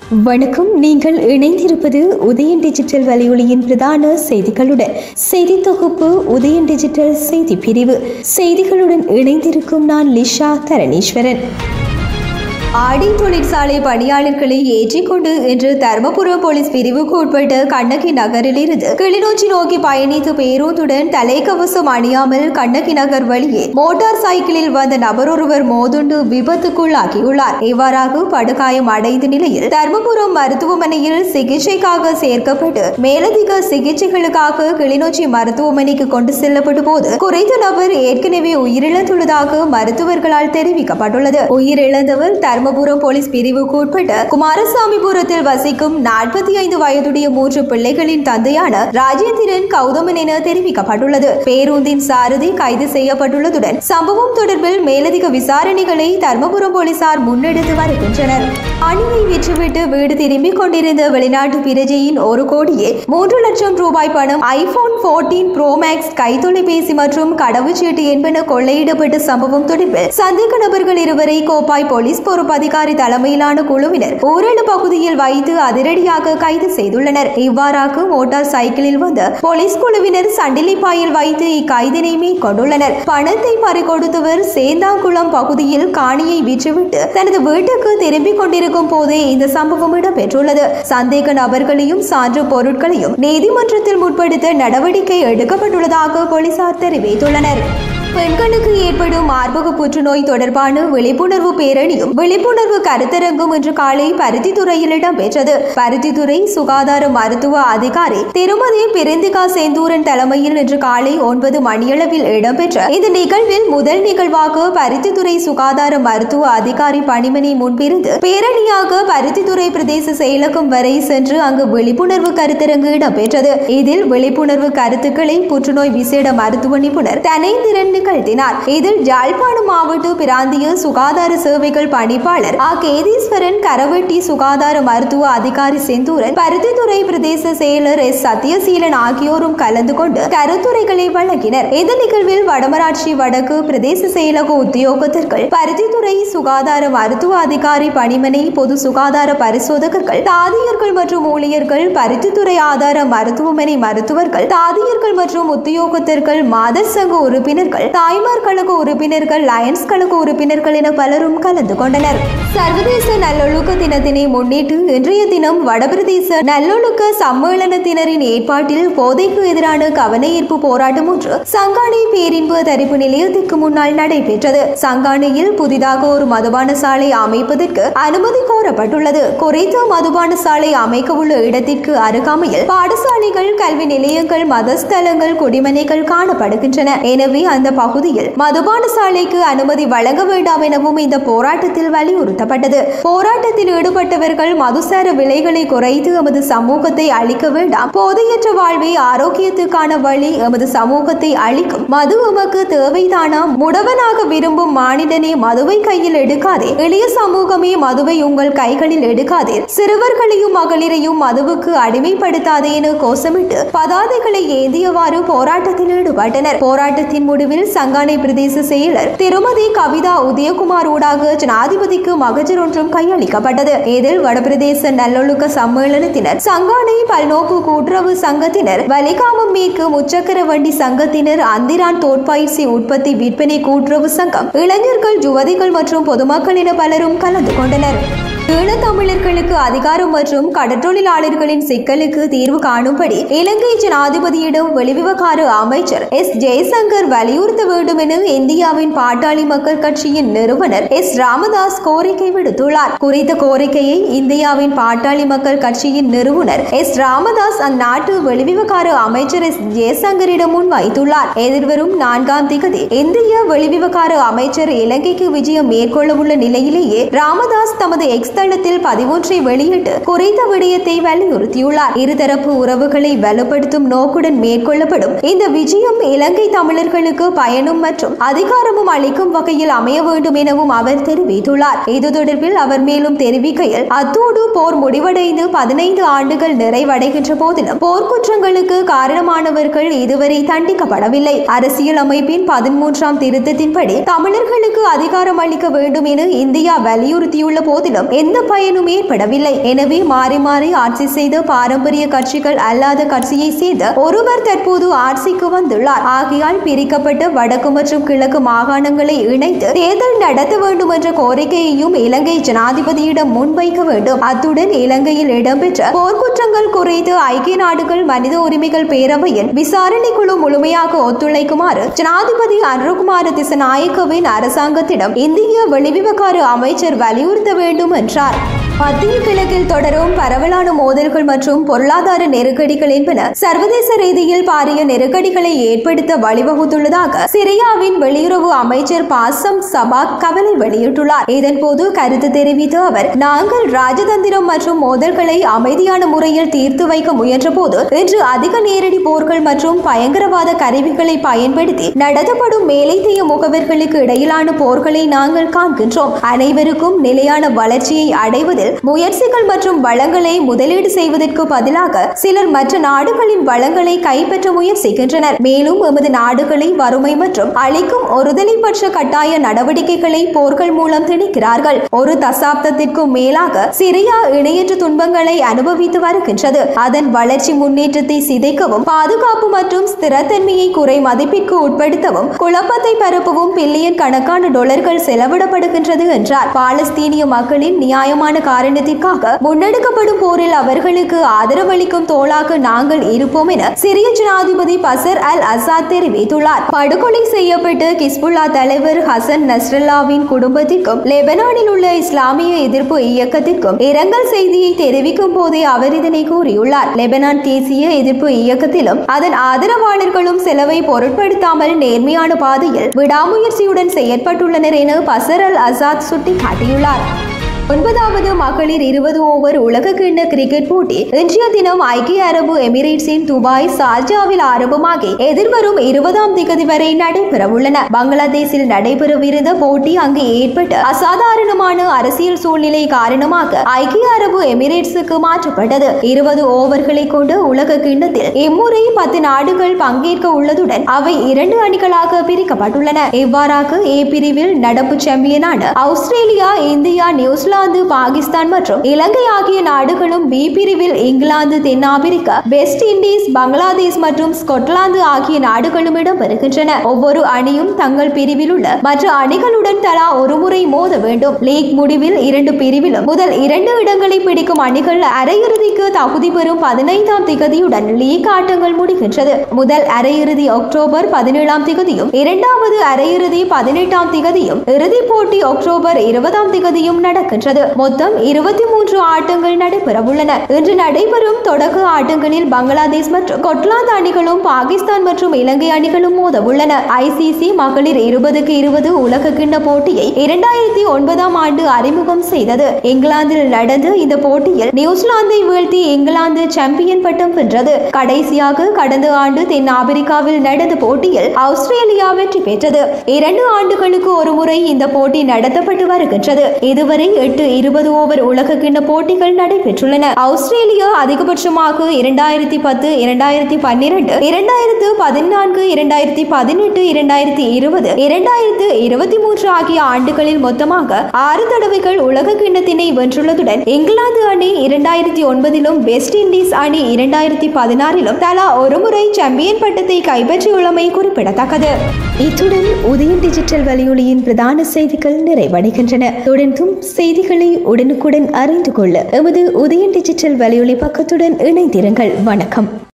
வணக்கம் நீங்கள் இணைந்திருப்பது உதயன் டிஜிட்டல் வலையொலியின் பிரதான செய்திகளுடன் செய்தி தொகுப்பு உதயன் டிஜிட்டல் செய்தி பிரிவு செய்திகளுடன் இணைந்திருக்கும் நான் லிஷா தரணீஸ்வரன் ஆடை தொழிற்சாலை பணியாளர்களை ஏற்றிக்கொண்டு இன்று தர்மபுரம் போலீஸ் பிரிவுக்கு உட்பட்ட கண்ணகி நகரில் இருந்து கிளிநொச்சி நோக்கி பயணித்த பேருந்துடன் தலைக்கவசம் அணியாமல் கண்ணகி நகர் வழியே மோட்டார் சைக்கிளில் வந்த நபர் ஒருவர் மோதுண்டு விபத்துக்குள்ளாகியுள்ளார் இவ்வாறாக படுகாயம் அடைந்த நிலையில் தர்மபுரம் மருத்துவமனையில் சிகிச்சைக்காக சேர்க்கப்பட்டு மேலதிக சிகிச்சைகளுக்காக கிளிநொச்சி மருத்துவமனைக்கு கொண்டு செல்லப்பட்ட போது குறித்த நபர் ஏற்கனவே உயிரிழந்துள்ளதாக மருத்துவர்களால் தெரிவிக்கப்பட்டுள்ளது உயிரிழந்தவர் தர்மபுரம் போலீஸ் பிரிவுக்கு உட்பட்ட குமாரசாமிபுரத்தில் வசிக்கும் நாற்பத்தி ஐந்து வயதுடைய மூன்று பிள்ளைகளின் தந்தையான ராஜேந்திரன் கௌதமன் என தெரிவிக்கப்பட்டுள்ளது பேருந்தின் சாரதி கைது செய்யப்பட்டுள்ளதுடன் சம்பவம் தொடர்பில் மேலதிக விசாரணைகளை தர்மபுரம் போலீசார் முன்னெடுத்து வருகின்றனர் அணியை விற்றுவிட்டு வீடு திரும்பிக் கொண்டிருந்த வெளிநாட்டு பிரஜையின் ஒரு கோடியே மூன்று லட்சம் ரூபாய் பணம் ஐபோன் போர்டீன் ப்ரோ மேக்ஸ் கைத்தொலைபேசி மற்றும் கடவுச்சீட்டு என்பன கொள்ளையிடப்பட்ட சம்பவம் தொடர்பில் சந்தேக நபர்கள் இருவரை கோப்பாய் போலீஸ் பொறுப்பு அதிகாரி தலைமையிலான குழுவினர் ஊரடு பகுதியில் வைத்து அதிரடியாக கைது செய்துள்ளனர் இவ்வாறாக மோட்டார் சைக்கிளில் வந்த போலீஸ் குழுவினர் சண்டிலிப்பாயில் வைத்து இக்கைதினை மேற்கொண்டுள்ளனர் பணத்தை பறிகொடுத்தவர் சேந்தாங்குளம் பகுதியில் காணியை விற்றுவிட்டு தனது வீட்டுக்கு திரும்பிக் கொண்டிருக்கும் போதே இந்த சம்பவம் இடம்பெற்றுள்ளது சந்தேக நபர்களையும் சான்று பொருட்களையும் நீதிமன்றத்தில் முற்படுத்த நடவடிக்கை எடுக்கப்பட்டுள்ளதாக போலீசார் தெரிவித்துள்ளனர் பெண்களுக்கு ஏற்படும் மார்பக புற்றுநோய் தொடர்பான விழிப்புணர்வு பேரணியும் விழிப்புணர்வு கருத்தரங்கும் இன்று காலை பருத்தித்துறையில் இடம்பெற்றது பருத்தித்துறை சுகாதார மருத்துவ அதிகாரி திருமதி பிரிந்திகா செந்தூரன் தலைமையில் இன்று காலை ஒன்பது மணியளவில் இடம்பெற்ற இந்த நிகழ்வில் முதல் நிகழ்வாக பருத்தித்துறை சுகாதார மருத்துவ அதிகாரி பணிமனை முன்பிருந்து பேரணியாக பருத்தித்துறை பிரதேச செயலகம் வரை சென்று அங்கு விழிப்புணர்வு கருத்தரங்கு இடம்பெற்றது இதில் விழிப்புணர்வு கருத்துக்களை புற்றுநோய் விசேட மருத்துவ நிபுணர் தனைந்திரன் நிகழ்த்தினார் இதில் யாழ்ப்பாணம் மாவட்ட பிராந்திய சுகாதார சேவைகள் பணிப்பாளர் ஆ கேதீஸ்வரன் கரவெட்டி சுகாதார மருத்துவ அதிகாரி செந்தூரன் பருத்தித்துறை பிரதேச செயலர் எஸ் சத்யசீலன் ஆகியோரும் கலந்து கொண்டு கருத்துரைகளை வழங்கினர் இந்த நிகழ்வில் வடமராட்சி வடக்கு பிரதேச செயலக உத்தியோகத்தர்கள் பருத்தித்துறை சுகாதார மருத்துவ அதிகாரி பணிமனை பொது சுகாதார பரிசோதகர்கள் தாதியர்கள் மற்றும் ஊழியர்கள் பருத்தித்துறை ஆதார மருத்துவமனை மருத்துவர்கள் தாதியர்கள் மற்றும் உத்தியோகத்தர்கள் மாதர் சங்க உறுப்பினர்கள் தாய்மார் கழக உறுப்பினர்கள் லயன்ஸ் கழக உறுப்பினர்கள் என பலரும் கலந்து கொண்டனர் சர்வதேச நல்லொழுக்க தினத்தினை முன்னிட்டு இன்றைய தினம் வடபிரதேச நல்லொழுக்க சம்மேளனத்தினரின் ஏற்பாட்டில் போதைக்கு எதிரான கவனஈர்ப்பு போராட்டம் ஒன்று சங்கானை பேரின்பு தரிப்பு நிலையத்திற்கு முன்னால் நடைபெற்றது சங்கானையில் புதிதாக ஒரு மதுபான சாலை அமைப்பதற்கு அனுமதி கோரப்பட்டுள்ளது குறித்த மதுபான சாலை அமைக்க உள்ள இடத்திற்கு அருகாமையில் பாடசாலைகள் கல்வி நிலையங்கள் மதஸ்தலங்கள் குடிமனைகள் காணப்படுகின்றன எனவே அந்த பகுதியில் மதுபான சாலைக்கு அனுமதி வழங்க வேண்டாம் எனவும் இந்த போராட்டத்தில் வலியுறுத்தப்பட்டது போராட்டத்தில் ஈடுபட்டவர்கள் மதுசார விலைகளை குறைத்து எமது சமூகத்தை அழிக்க வேண்டாம் போதையற்ற வாழ்வை ஆரோக்கியத்துக்கான வழி எமது சமூகத்தை அழிக்கும் மது உமக்கு தேவைதானா முடவனாக விரும்பும் மானிடனே மதுவை கையில் எடுக்காதே எளிய சமூகமே மதுவை உங்கள் கைகளில் எடுக்காதே சிறுவர்களையும் மகளிரையும் மதுவுக்கு அடிமைப்படுத்தாதே என கோஷமிட்டு பதாதைகளை ஏந்தியவாறு போராட்டத்தில் ஈடுபட்டனர் போராட்டத்தின் முடிவில் சங்கானை பிரதேச செயலர் திருமதி கவிதா உதயகுமார் ஊடாக ஜனாதிபதிக்கு மகஜர் ஒன்றும் கையளிக்கப்பட்டது இதில் வடபிரதேச நல்லொழுக்க சம்மேளனத்தினர் சங்கானை பல்நோக்கு கூட்டுறவு சங்கத்தினர் வலிகாமம் மேற்கு முச்சக்கர வண்டி சங்கத்தினர் அந்திரான் தோற்பயிற்சி உற்பத்தி விற்பனை கூட்டுறவு சங்கம் இளைஞர்கள் யுவதிகள் மற்றும் பொதுமக்கள் என பலரும் கலந்து கொண்டனர் ஈழத்தமிழர்களுக்கு அதிகாரம் மற்றும் கடற்றொழிலாளர்களின் சிக்கலுக்கு தீர்வு காணும்படி இலங்கை ஜனாதிபதியிடம் வெளிவிவகார அமைச்சர் எஸ் ஜெய்சங்கர் வலியுறுத்த வேண்டும் என இந்தியாவின் பாட்டாளி மக்கள் கட்சியின் நிறுவனர் எஸ் ராமதாஸ் கோரிக்கை விடுத்துள்ளார் குறித்த கோரிக்கையை இந்தியாவின் பாட்டாளி மக்கள் கட்சியின் நிறுவனர் எஸ் ராமதாஸ் அந்நாட்டு வெளிவிவகார அமைச்சர் எஸ் ஜெய்சங்கரிடம் முன்வைத்துள்ளார் எதிர்வரும் நான்காம் திகதி இந்திய வெளிவிவகார அமைச்சர் இலங்கைக்கு விஜயம் மேற்கொள்ள உள்ள நிலையிலேயே ராமதாஸ் தமது எக்ஸ் தளத்தில் பதிவொன்றை வெளியிட்டு குறித்த விடயத்தை வலியுறுத்தியுள்ளார் இருதரப்பு உறவுகளை வலுப்படுத்தும் நோக்குடன் மேற்கொள்ளப்படும் இந்த விஜயம் இலங்கை தமிழர்களுக்கு பயனும் மற்றும் அதிகாரமும் அளிக்கும் வகையில் அமைய வேண்டும் எனவும் அவர் தெரிவித்துள்ளார் இது தொடர்பில் அவர் மேலும் தெரிவிக்கையில் அத்தோடு போர் முடிவடைந்து பதினைந்து ஆண்டுகள் நிறைவடைகின்ற போதிலும் போர்க்குற்றங்களுக்கு காரணமானவர்கள் இதுவரை தண்டிக்கப்படவில்லை அரசியல் அமைப்பின் பதிமூன்றாம் திருத்தத்தின்படி தமிழர்களுக்கு அதிகாரம் அளிக்க வேண்டும் என இந்தியா வலியுறுத்தியுள்ள போதிலும் இந்த எந்த பயனும் ஏற்படவில்லை எனவே மாறி மாறி ஆட்சி செய்த பாரம்பரிய கட்சிகள் அல்லாத கட்சியை சேர்ந்த ஒருவர் தற்போது ஆட்சிக்கு வந்துள்ளார் ஆகையால் பிரிக்கப்பட்ட வடக்கு மற்றும் கிழக்கு மாகாணங்களை இணைத்து தேர்தல் நடத்த வேண்டும் என்ற கோரிக்கையையும் இலங்கை ஜனாதிபதியிடம் முன்வைக்க வேண்டும் அத்துடன் இலங்கையில் இடம்பெற்ற போர்க்குற்றங்கள் குறித்து ஐக்கிய நாடுகள் மனித உரிமைகள் பேரவையின் விசாரணை குழு முழுமையாக ஒத்துழைக்குமாறு ஜனாதிபதி அனுகுமார திசநாயக்கவின் அரசாங்கத்திடம் இந்திய வெளிவிவகார அமைச்சர் வலியுறுத்த வேண்டும் என்றார் மத்திய கிழக்கில் தொடரும் பரவலான மோதல்கள் மற்றும் பொருளாதார நெருக்கடிகள் என்பன சர்வதேச ரீதியில் பாரிய நெருக்கடிகளை ஏற்படுத்த வழிவகுத்துள்ளதாக சிரியாவின் வெளியுறவு அமைச்சர் பாசம் சபாக் கவலை வெளியிட்டுள்ளார் இதன்போது கருத்து தெரிவித்த அவர் நாங்கள் ராஜதந்திரம் மற்றும் மோதல்களை அமைதியான முறையில் தீர்த்து வைக்க முயன்றபோது இன்று அதிக நேரடி போர்கள் மற்றும் பயங்கரவாத கருவிகளை பயன்படுத்தி நடத்தப்படும் மேலைத்தேய முகவர்களுக்கு இடையிலான போர்களை நாங்கள் காண்கின்றோம் அனைவருக்கும் நிலையான வளர்ச்சியை அடைவதில் முயற்சிகள் மற்றும் வளங்களை முதலீடு செய்வதற்கு பதிலாக சிலர் மற்ற நாடுகளின் வளங்களை கைப்பற்ற முயற்சிக்கின்றனர் மேலும் எமது நாடுகளை வறுமை மற்றும் அளிக்கும் ஒருதலைப்பட்ச கட்டாய நடவடிக்கைகளை போர்கள் மூலம் திணிக்கிறார்கள் ஒரு தசாப்தத்திற்கும் மேலாக சிரியா இணையற்ற துன்பங்களை அனுபவித்து வருகின்றது அதன் வளர்ச்சி முன்னேற்றத்தை சிதைக்கவும் பாதுகாப்பு மற்றும் ஸ்திரத்தன்மையை குறை மதிப்பிற்கு உட்படுத்தவும் குழப்பத்தை பரப்பவும் பில்லியன் கணக்கான டாலர்கள் செலவிடப்படுகின்றது என்றார் பாலஸ்தீனிய மக்களின் நியாயமான காரணத்திற்காக முன்னெடுக்கப்படும் போரில் அவர்களுக்கு ஆதரவளிக்கும் தோளாக நாங்கள் இருப்போம் என சிரிய ஜனாதிபதி பசர் அல் அசாத் தெரிவித்துள்ளார் படுகொலை செய்யப்பட்ட கிஸ்புல்லா தலைவர் ஹசன் நஸ்ரல்லாவின் குடும்பத்திற்கும் லெபனானில் உள்ள இஸ்லாமிய எதிர்ப்பு இயக்கத்திற்கும் இரங்கல் செய்தியை தெரிவிக்கும் போதே அவர் இதனை கூறியுள்ளார் லெபனான் தேசிய எதிர்ப்பு இயக்கத்திலும் அதன் ஆதரவாளர்களும் செலவை பொருட்படுத்தாமல் நேர்மையான பாதையில் விடாமுயற்சியுடன் செயற்பட்டுள்ளனர் என பசர் அல் அசாத் சுட்டிக்காட்டியுள்ளார் ஒன்பதாவது மகளிர் இருபது ஓவர் உலக கிண்ண கிரிக்கெட் போட்டி இன்றைய தினம் ஐக்கிய அரபு எமிரேட்ஸின் துபாய் சார்ஜாவில் ஆரம்பமாகி எதிர்வரும் இருபதாம் திகதி வரை நடைபெறவுள்ளன பங்களாதேஷில் நடைபெறவிருந்த போட்டி அங்கு ஏற்பட்ட அசாதாரணமான அரசியல் சூழ்நிலை காரணமாக ஐக்கிய அரபு எமிரேட்ஸுக்கு மாற்றப்பட்டது இருபது ஓவர்களை கொண்ட உலக கிண்ணத்தில் இம்முறை பத்து நாடுகள் பங்கேற்க உள்ளதுடன் அவை இரண்டு அணிகளாக பிரிக்கப்பட்டுள்ளன இவ்வாறாக ஏ பிரிவில் நடப்பு சாம்பியனான Australia India New Zealand New Zealand Pakistan மற்றும் இலங்கை ஆகிய நாடுகளும் பி பிரிவில் இங்கிலாந்து தென்னாப்பிரிக்கா வெஸ்ட் இண்டீஸ் பங்களாதேஷ் மற்றும் ஸ்கொட்லாந்து ஆகிய நாடுகளும் இடம்பெறுகின்றன ஒவ்வொரு அணியும் தங்கள் பிரிவில் உள்ள மற்ற அணிகளுடன் தலா ஒரு முறை மோத வேண்டும் லீக் முடிவில் இரண்டு பிரிவிலும் முதல் இரண்டு இடங்களை பிடிக்கும் அணிகள் அரையிறுதிக்கு தகுதி பெறும் பதினைந்தாம் திகதியுடன் லீக் ஆட்டங்கள் முடிகின்றது முதல் அரையிறுதி அக்டோபர் பதினேழாம் திகதியும் இரண்டாவது அரையிறுதி பதினெட்டாம் திகதியும் இறுதிப் போட்டி அக்டோபர் இருபதாம் திகதியும் நடக்கின்றது வருகின்றது மொத்தம் இருபத்தி மூன்று ஆட்டங்கள் நடைபெறவுள்ளன இன்று நடைபெறும் தொடக்க ஆட்டங்களில் பங்களாதேஷ் மற்றும் கொட்லாந்து அணிகளும் பாகிஸ்தான் மற்றும் இலங்கை அணிகளும் மோத உள்ளன ஐசிசி மகளிர் இருபதுக்கு இருபது உலக கிண்ண போட்டியை இரண்டாயிரத்தி ஒன்பதாம் ஆண்டு அறிமுகம் செய்தது இங்கிலாந்தில் நடந்த இந்த போட்டியில் நியூசிலாந்தை வீழ்த்தி இங்கிலாந்து சாம்பியன் பட்டம் வென்றது கடைசியாக கடந்த ஆண்டு தென் ஆப்பிரிக்காவில் நடந்த போட்டியில் ஆஸ்திரேலியா வெற்றி பெற்றது இரண்டு ஆண்டுகளுக்கு ஒருமுறை இந்த போட்டி நடத்தப்பட்டு வருகின்றது இதுவரை எட்டு இருபது ஓவர் உலக கிண்ண போட்டிகள் நடைபெற்றுள்ளன ஆஸ்திரேலியா அதிகபட்சமாக இரண்டாயிரத்தி பத்து இரண்டாயிரத்தி பன்னிரண்டு இரண்டாயிரத்து பதினான்கு இரண்டாயிரத்தி பதினெட்டு இரண்டாயிரத்தி இருபது இரண்டாயிரத்து இருபத்தி மூன்று ஆகிய ஆண்டுகளில் மொத்தமாக ஆறு தடவைகள் உலக கிண்ணத்தினை வென்றுள்ளதுடன் இங்கிலாந்து அணி இரண்டாயிரத்தி ஒன்பதிலும் வெஸ்ட் இண்டீஸ் அணி இரண்டாயிரத்தி பதினாறிலும் தலா ஒருமுறை சாம்பியன் பட்டத்தை கைப்பற்றியுள்ளமை குறிப்பிடத்தக்கது இத்துடன் உதயம் டிஜிட்டல் வலையொலியின் பிரதான செய்திகள் நிறைவடைகின்றன தொடர்ந்தும் செய்திகளை உடனுக்குடன் அறிந்து கொள்ள எமது உதயன் டிஜிட்டல் வலையொலி பக்கத்துடன் இணைந்திருங்கள் வணக்கம்